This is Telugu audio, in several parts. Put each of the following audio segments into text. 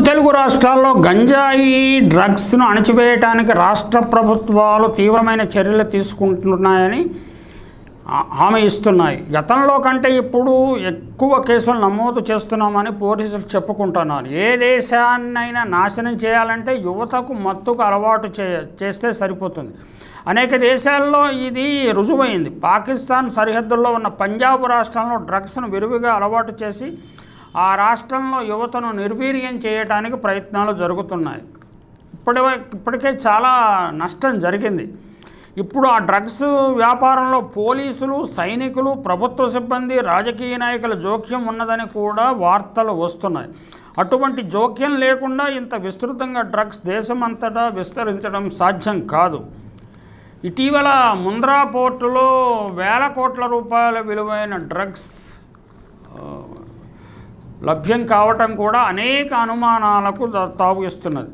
తెలుగు రాష్ట్రాల్లో గంజాయి డ్రగ్స్ను అణచివేయడానికి రాష్ట్ర ప్రభుత్వాలు తీవ్రమైన చర్యలు తీసుకుంటున్నాయని ఆ- హామీ ఇస్తున్నాయి గతంలో కంటే ఇప్పుడు ఎక్కువ కేసులు నమోదు చేస్తున్నామని పోలీసులు చెప్పుకుంటున్నారు ఏ దేశాన్నైనా నాశనం చేయాలంటే యువతకు మత్తుకు అలవాటు చే చేస్తే సరిపోతుంది అనేక దేశాల్లో ఇది రుజువైంది పాకిస్తాన్ సరిహద్దుల్లో ఉన్న పంజాబ్ రాష్ట్రంలో డ్రగ్స్ను విరివిగా అలవాటు చేసి ఆ రాష్ట్రంలో యువతను నిర్వీర్యం చేయడానికి ప్రయత్నాలు జరుగుతున్నాయి ఇప్పటి ఇప్పటికే చాలా నష్టం జరిగింది ఇప్పుడు ఆ డ్రగ్స్ వ్యాపారంలో పోలీసులు సైనికులు ప్రభుత్వ సిబ్బంది రాజకీయ నాయకుల జోక్యం ఉన్నదని కూడా వార్తలు వస్తున్నాయి అటువంటి జోక్యం లేకుండా ఇంత విస్తృతంగా డ్రగ్స్ దేశమంతటా విస్తరించడం సాధ్యం కాదు ఇటీవల ముంద్రా పోర్టులో వేల కోట్ల రూపాయల విలువైన డ్రగ్స్ ఆ, లభ్యం కావటం కూడా అనేక అనుమానాలకు దా- తావిస్తున్నది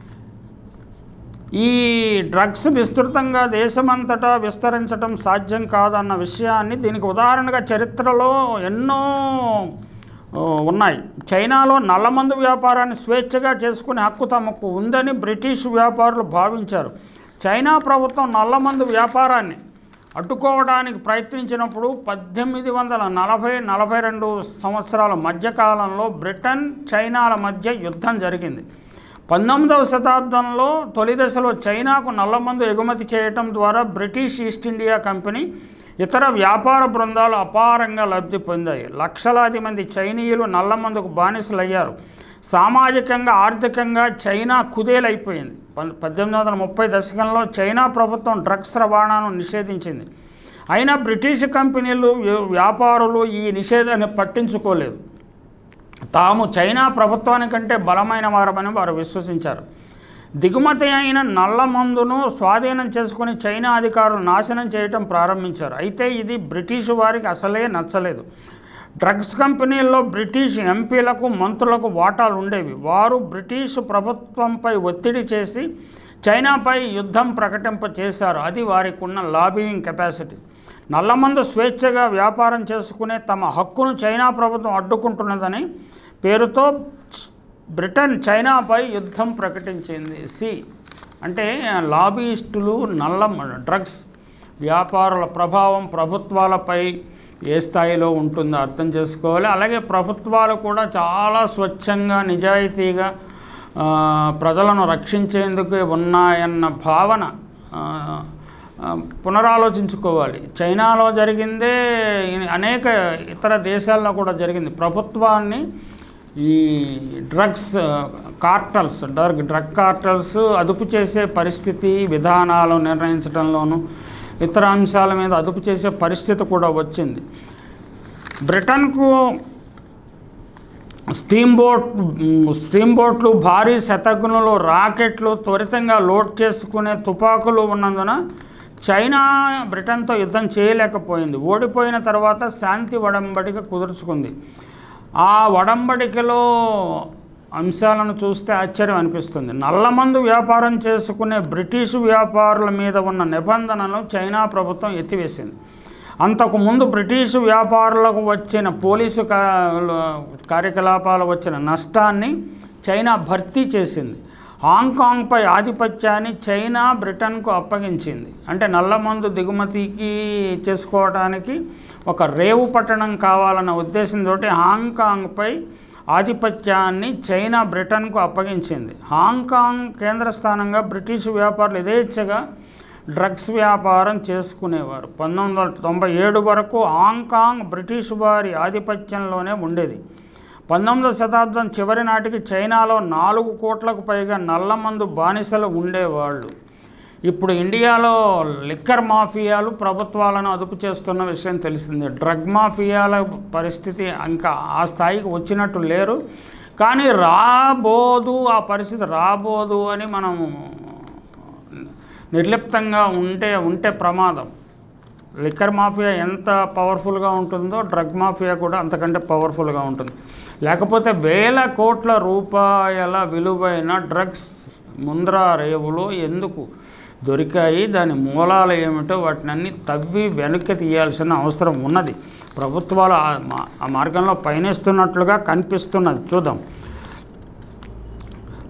ఈ డ్రగ్స్ విస్తృతంగా దేశమంతటా విస్తరించడం సాధ్యం కాదన్న విషయాన్ని దీనికి ఉదాహరణగా చరిత్రలో ఎన్నో ఆ, ఉన్నాయి చైనాలో నల్లమందు వ్యాపారాన్ని స్వేచ్ఛగా చేసుకునే హక్కు తమకు ఉందని బ్రిటిష్ వ్యాపారులు భావించారు చైనా ప్రభుత్వం నల్లమందు వ్యాపారాన్ని అడ్డుకోవడానికి ప్రయత్నించినప్పుడు పద్దెనిమిది వందల నలభై నలభై రెండు సంవత్సరాల మధ్యకాలంలో బ్రిటన్ చైనాల మధ్య యుద్ధం జరిగింది పంతొమ్మిదవ శతాబ్దంలో తొలి దశలో చైనాకు నల్లమందు ఎగుమతి చేయటం ద్వారా బ్రిటిష్ ఈస్ట్ ఇండియా కంపెనీ ఇతర వ్యాపార బృందాలు అపారంగా లబ్ధి పొందాయి లక్షలాది మంది చైనీయులు నల్లమందుకు బానిసలయ్యారు సామాజికంగా ఆర్థికంగా చైనా కుదేలైపోయింది పం- పద్దెనిమిది వందల ముప్పై దశకంలో చైనా ప్రభుత్వం డ్రగ్స్ రవాణాను నిషేధించింది అయినా బ్రిటిష్ కంపెనీలు వ్య- వ్యాపారులు ఈ నిషేధాన్ని పట్టించుకోలేదు తాము చైనా ప్రభుత్వానికంటే బలమైన వారమని వారు విశ్వసించారు దిగుమతి అయిన నల్ల మందును స్వాధీనం చేసుకుని చైనా అధికారులు నాశనం చేయటం ప్రారంభించారు అయితే ఇది బ్రిటిష్ వారికి అసలే నచ్చలేదు డ్రగ్స్ కంపెనీల్లో బ్రిటిష్ ఎంపీలకు మంత్రులకు వాటాలు ఉండేవి వారు బ్రిటిష్ ప్రభుత్వంపై ఒత్తిడి చేసి చైనాపై యుద్ధం ప్రకటింప చేశారు అది వారికి ఉన్న లాబియింగ్ కెపాసిటీ నల్లమందు స్వేచ్ఛగా వ్యాపారం చేసుకునే తమ హక్కును చైనా ప్రభుత్వం అడ్డుకుంటున్నదని పేరుతో బ్రిటన్ చైనాపై యుద్ధం ప్రకటించింది సి అంటే లాబీయిస్టులు నల్ల డ్రగ్స్ వ్యాపారుల ప్రభావం ప్రభుత్వాలపై ఏ స్థాయిలో ఉంటుందో అర్థం చేసుకోవాలి అలాగే ప్రభుత్వాలు కూడా చాలా స్వచ్ఛంగా నిజాయితీగా ఆ, ప్రజలను రక్షించేందుకు ఉన్నాయన్న భావన ఆ, ఆ, పునరాలోచించుకోవాలి చైనాలో జరిగిందే ఇ- అనేక ఇతర దేశాల్లో కూడా జరిగింది ప్రభుత్వాన్ని ఈ drugs cartels drug drug cartels అదుపు చేసే పరిస్థితి విధానాలు నిర్ణయించడంలోనూ ఇతర అంశాల మీద అదుపు చేసే పరిస్థితి కూడా వచ్చింది బ్రిటన్కు స్టీమ్ బోట్ మ్, స్టీమ్ బోట్లు భారీ శతఘ్నులు రాకెట్లు త్వరితంగా లోడ్ చేసుకునే తుపాకులు ఉన్నందున చైనా బ్రిటన్తో యుద్ధం చేయలేకపోయింది ఓడిపోయిన తర్వాత శాంతి వడంబడిక కుదుర్చుకుంది ఆ వడంబడికలో అంశాలను చూస్తే ఆశ్చర్యం అనిపిస్తుంది నల్లమందు వ్యాపారం చేసుకునే బ్రిటిష్ వ్యాపారుల మీద ఉన్న నిబంధనలు చైనా ప్రభుత్వం ఎత్తివేసింది అంతకు ముందు బ్రిటిష్ వ్యాపారులకు వచ్చిన పోలీసు కా- కార్యకలాపాలు వచ్చిన నష్టాన్ని చైనా భర్తీ చేసింది హాంకాంగ్పై ఆధిపత్యాన్ని చైనా బ్రిటన్కు అప్పగించింది అంటే నల్లమందు దిగుమతికి చేసుకోవడానికి ఒక రేవు పట్టణం కావాలన్న ఉద్దేశంతో హాంకాంగ్పై ఆధిపత్యాన్ని చైనా బ్రిటన్కు అప్పగించింది హాంకాంగ్ కేంద్ర స్థానంగా బ్రిటిష్ వ్యాపారులు యథేచ్ఛగా డ్రగ్స్ వ్యాపారం చేసుకునేవారు పంతొమ్మిది వందల తొంభై ఏడు వరకు హాంకాంగ్ బ్రిటిష్ వారి ఆధిపత్యంలోనే ఉండేది పంతొమ్మిదవ శతాబ్దం చివరి నాటికి చైనాలో నాలుగు కోట్లకు పైగా నల్లమందు బానిసలు ఉండేవాళ్ళు ఇప్పుడు ఇండియాలో లిక్కర్ మాఫియాలు ప్రభుత్వాలను అదుపు చేస్తున్న విషయం తెలిసిందే డ్రగ్ మాఫియాల పరిస్థితి ఇంకా ఆ స్థాయికి వచ్చినట్టు లేరు కానీ రాబోదు ఆ పరిస్థితి రాబోదు అని మనం నిర్లిప్తంగా ఉంటే ఉంటే ప్రమాదం లిక్కర్ మాఫియా ఎంత పవర్ఫుల్గా ఉంటుందో డ్రగ్ మాఫియా కూడా అంతకంటే పవర్ఫుల్గా ఉంటుంది లేకపోతే వేల కోట్ల రూపాయల విలువైన డ్రగ్స్ ముంద్రా రేవులో ఎందుకు దొరికాయి దాని మూలాలు ఏమిటో వాటిని అన్ని తవ్వి వెనక్కి తీయాల్సిన అవసరం ఉన్నది ప్రభుత్వాలు ఆ మా- ఆ మార్గంలో పయనిస్తున్నట్లుగా కనిపిస్తున్నది చూద్దాం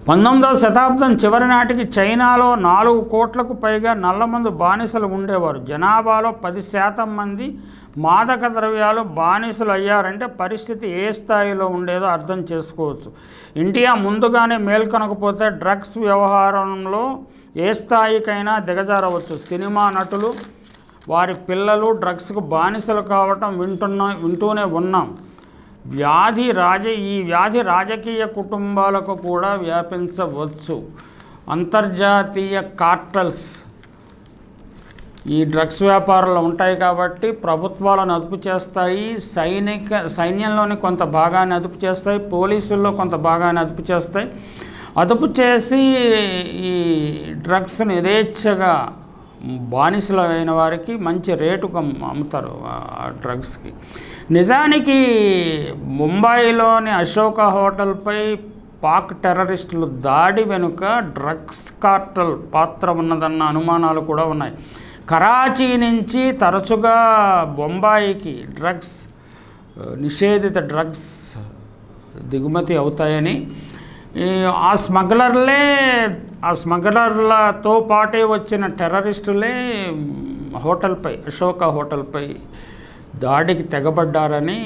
పంతొమ్మిదవ శతాబ్దం చివరి నాటికి చైనాలో నాలుగు కోట్లకు పైగా నల్లమందు బానిసలు ఉండేవారు జనాభాలో పది శాతం మంది మాదక ద్రవ్యాలు బానిసలు అయ్యారంటే పరిస్థితి ఏ స్థాయిలో ఉండేదో అర్థం చేసుకోవచ్చు ఇండియా ముందుగానే మేల్కొనకపోతే డ్రగ్స్ వ్యవహారంలో ఏ స్థాయికైనా దిగజారవచ్చు సినిమా నటులు వారి పిల్లలు డ్రగ్స్కు బానిసలు కావటం వింటున్నా వింటూనే ఉన్నాం వ్యాధి రాజ ఈ వ్యాధి రాజకీయ కుటుంబాలకు కూడా వ్యాపించవచ్చు అంతర్జాతీయ కార్టల్స్ ఈ డ్రగ్స్ వ్యాపారాలు ఉంటాయి కాబట్టి ప్రభుత్వాలను అదుపు చేస్తాయి సైనిక సైన్యంలోని కొంత భాగాన్ని అదుపు చేస్తాయి పోలీసుల్లో కొంత భాగాన్ని అదుపు చేస్తాయి అదుపు చేసి ఈ డ్రగ్స్ని యథేచ్ఛగా బానిసలైన వారికి మంచి రేటుకు అమ్- అమ్ముతారు ఆ డ్రగ్స్కి నిజానికి ముంబైలోని అశోక హోటల్పై పాక్ టెర్రరిస్టులు దాడి వెనుక డ్రగ్స్ కార్టల్ పాత్ర ఉన్నదన్న అనుమానాలు కూడా ఉన్నాయి కరాచీ నుంచి తరచుగా బొంబాయికి డ్రగ్స్ ఆ, నిషేధిత డ్రగ్స్ దిగుమతి అవుతాయని ఈ ఆ స్మగ్లర్లే ఆ స్మగ్లర్లతో పాటే వచ్చిన టెర్రరిస్టులే మ్, హోటల్పై అశోక హోటల్పై దాడికి తెగబడ్డారని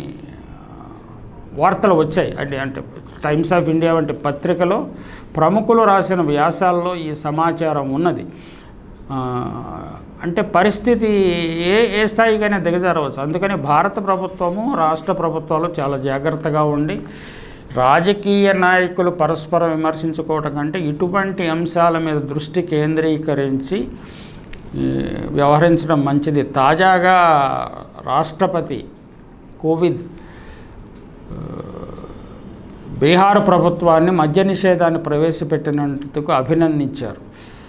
వార్తలు వచ్చాయి అంటే అంటే టైమ్స్ ఆఫ్ ఇండియా వంటి పత్రికలో ప్రముఖులు రాసిన వ్యాసాల్లో ఈ సమాచారం ఉన్నది ఆ, అంటే పరిస్థితి ఏ ఏ స్థాయికైనా దిగజారవచ్చు అందుకని భారత ప్రభుత్వము రాష్ట్ర ప్రభుత్వాలు చాలా జాగ్రత్తగా ఉండి రాజకీయ నాయకులు పరస్పరం విమర్శించుకోవటం కంటే ఇటువంటి అంశాల మీద దృష్టి కేంద్రీకరించి ఈ, వ్యవహరించడం మంచిది తాజాగా రాష్ట్రపతి కోవిద్ బీహార్ ప్రభుత్వాన్ని మద్య నిషేధాన్ని ప్రవేశపెట్టినందుకు అభినందించారు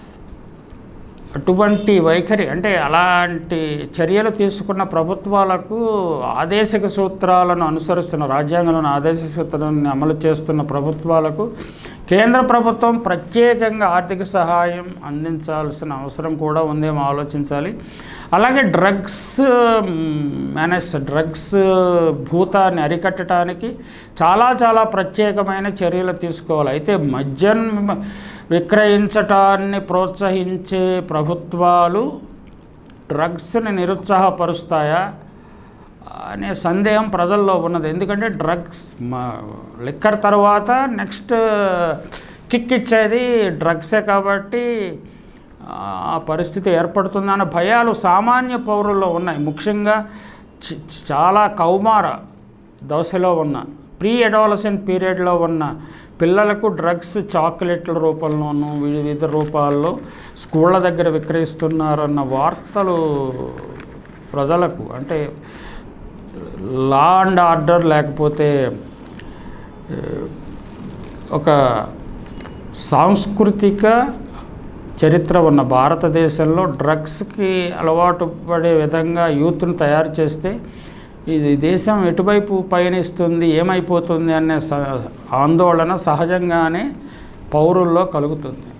అటువంటి వైఖరి అంటే అలాంటి చర్యలు తీసుకున్న ప్రభుత్వాలకు ఆదేశిక సూత్రాలను అనుసరిస్తున్న రాజ్యాంగంలోని ఆదేశిక సూత్రాలను అమలు చేస్తున్న ప్రభుత్వాలకు కేంద్ర ప్రభుత్వం ప్రత్యేకంగా ఆర్థిక సహాయం అందించాల్సిన అవసరం కూడా ఉందేమో ఆలోచించాలి అలాగే డ్రగ్స్ మేనేజ్ డ్రగ్స్ భూతాన్ని అరికట్టడానికి చాలా చాలా ప్రత్యేకమైన చర్యలు తీసుకోవాలి అయితే మద్యం విక్రయించటాన్ని ప్రోత్సహించే ప్రభుత్వాలు డ్రగ్స్ని నిరుత్సాహపరుస్తాయా అనే సందేహం ప్రజల్లో ఉన్నది ఎందుకంటే డ్రగ్స్ లిక్కర్ తర్వాత నెక్స్ట్ కిక్ ఇచ్చేది డ్రగ్సే కాబట్టి ఆ పరిస్థితి ఏర్పడుతుందన్న భయాలు సామాన్య పౌరుల్లో ఉన్నాయి ముఖ్యంగా చ- చాలా కౌమార దశలో ఉన్న ప్రీ అడాలసెంట్ పీరియడ్లో ఉన్న పిల్లలకు డ్రగ్స్ చాక్లెట్ల రూపంలోనూ వివిధ రూపాల్లో స్కూళ్ళ దగ్గర విక్రయిస్తున్నారన్న వార్తలు ప్రజలకు అంటే లా అండ్ ఆర్డర్ లేకపోతే ఏ, ఒక సాంస్కృతిక చరిత్ర ఉన్న భారతదేశంలో డ్రగ్స్కి అలవాటు పడే విధంగా యూత్ను తయారు చేస్తే ఇది దేశం ఎటువైపు పయనిస్తుంది ఏమైపోతుంది అనే స ఆందోళన సహజంగానే పౌరుల్లో కలుగుతుంది